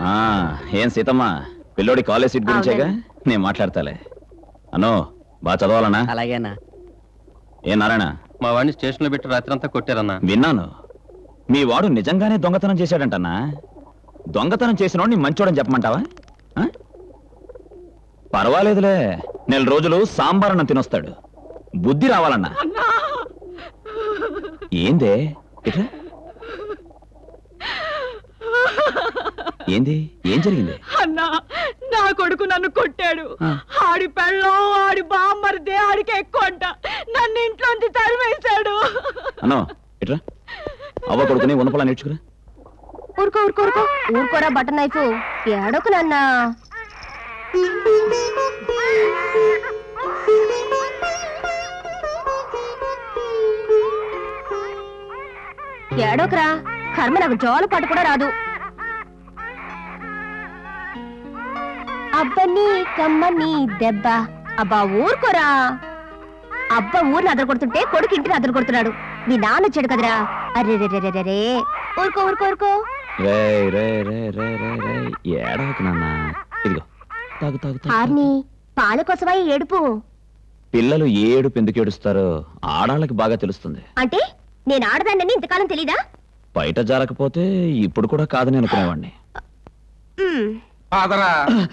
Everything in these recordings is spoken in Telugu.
ఆ, ఏం సీతమ్మ పిల్లోడి కాలేజ్ సీట్ గురించేగా నేను మాట్లాడతాలే అనో బాగా చదవాలనా అలాగేనా ఏ నారాయణ మా వాడిని స్టేషన్లో పెట్టి రాత్రంతా కొట్టారన్నా విన్నాను మీ వాడు నిజంగానే దొంగతనం చేశాడంటన్నా దొంగతనం చేసినోడిని మంచోడని చెప్పమంటావా ఆ? పర్వాలేదులే నెల రోజులు సాంబార్ తినొస్తాడు బుద్ధి రావాలన్నా ఏందే ఇట్లా ఏంది ఏం జరిగింది అన్నా నా కొడుకు నన్ను కొట్టాడు ఆడి పెళ్ళం ఆడి బామ్మరిదే ఆడికి ఎక్కువ అంట నన్ను ఇంట్లోంచి తరిమేశాడు అన్నో ఇట్రా అవ్వ కొడుకుని ఉన్నపలా నేర్చుకురా ఊరుకో ఊరుకో ఊరుకో ఊరుకోరా బటన్ నైఫ్ ఏడోకు నాన్న ఏడోకరా కర్మ నాకు జోల పాటు కూడా రాదు అబ్బని కమ్మని దెబ్బ అబ్బా ఊరుకోరా అబ్బ ఊరిని అదర కొడుతుంటే కొడుకు ఇంటిని అదర కొడుతున్నాడు మీ నాన్న వచ్చాడు కదరా అరే రే రే రే రే ఊరుకో ఊరుకో ఊరుకో రే రే రే రే రే రే ఏడవకు నాన్న ఇదిగో తాగు తాగు తాగు ఆర్ని పాల కోసమా ఈ ఏడుపు పిల్లలు ఏడు పెందుకు ఏడుస్తారో ఆడాళ్ళకి బాగా తెలుస్తుంది అంటే నేను ఆడదాన్నని ఇంతకాలం తెలీదా బయట జారకపోతే ఇప్పుడు కూడా కాదని అనుకునేవాడిని మ్మ్. ఆదరా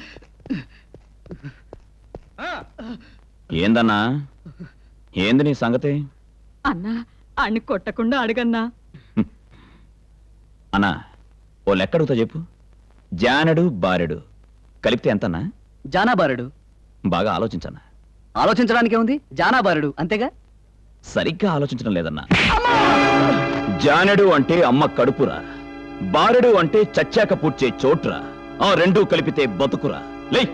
ఏందన్నా ఏంది నీ సంగతి అన్నా అన్ని కొట్టకుండా అడగన్నా అన్నా ఓ లెక్క అడుగుతా చెప్పు జానడు బారెడు కలిపితే ఎంతన్నా జానాబారుడు బాగా ఆలోచించన్నా ఆలోచించడానికే ఉంది జానాబారుడు అంతేగా సరిగ్గా ఆలోచించడం లేదన్నా జానెడు అంటే అమ్మ కడుపురా బారెడు అంటే చచ్చాక పూడ్చే చోట్రా ఆ రెండూ కలిపితే బతుకురా లే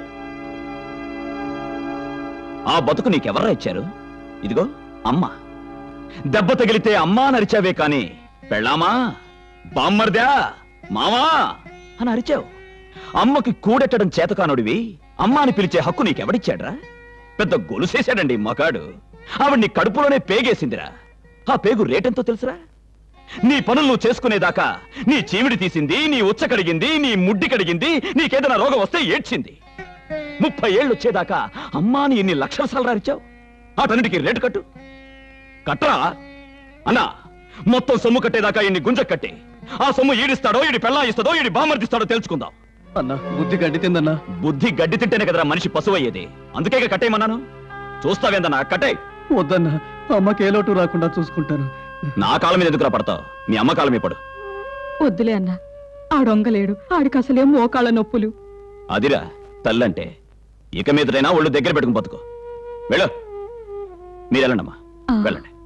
ఆ బతుకు నీకెవర్రా ఇచ్చారు ఇదిగో అమ్మ దెబ్బ తగిలితే అమ్మా నరిచావే కాని పెళ్ళామా బామ్మర్దా మావా అని అరిచావు అమ్మకి కూడెట్టడం చేతకానుడివి అమ్మా అని పిలిచే హక్కు నీకెవడిచ్చాడ్రా పెద్ద గొలుసేశాడండి మగాడు ఆవిడ నీ కడుపులోనే పేగేసిందిరా ఆ పేగు రేటెంతో తెలుసురా నీ పనులు నువ్వు చేసుకునేదాకా నీ చీమిడి తీసింది నీ ఉచ్చ కడిగింది నీ ముడ్డి కడిగింది నీకేదైనా రోగం వస్తే ఏడ్చింది ముప్పై ఏళ్ళు వచ్చేదాకా అమ్మా నీ ఇన్ని లక్షల సార్లు రారిచావు అతనిటికి రేటు కట్టు కట్టరా అన్నా మొత్తం సొమ్ము కట్టేదాకా ఇన్ని గుంజ కట్టి ఆ సొమ్ము ఈడిస్తాడో ఈడి పెళ్ళా ఇస్తాడో ఈడి బామర్దిస్తాడో తెలుసుకుందాం అన్నా బుద్ధి గడ్డి తిందన్నా బుద్ధి గడ్డి తింటేనే కదరా మనిషి పశువయ్యేది అందుకే ఇక కట్టేయమన్నాను చూస్తావేందన్నా కట్టే వద్దన్నా అమ్మకి ఏ లోటు రాకుండా చూసుకుంటాను నా కాళ్ళ మీద ఎందుకురా పడతావు మీ అమ్మ కాళ్ళ మీద పడు వద్దులే అన్నా ఆడొంగలేడు ఆడికి అసలేం మోకాళ్ళ నొప్పులు అదిరా తల్లంటే ఇక మీదటైనా ఒళ్ళు దగ్గర పెట్టుకుని బతుకు వెళ్ళు మీరు వెళ్ళండమ్మా ఆ. వెళ్ళండి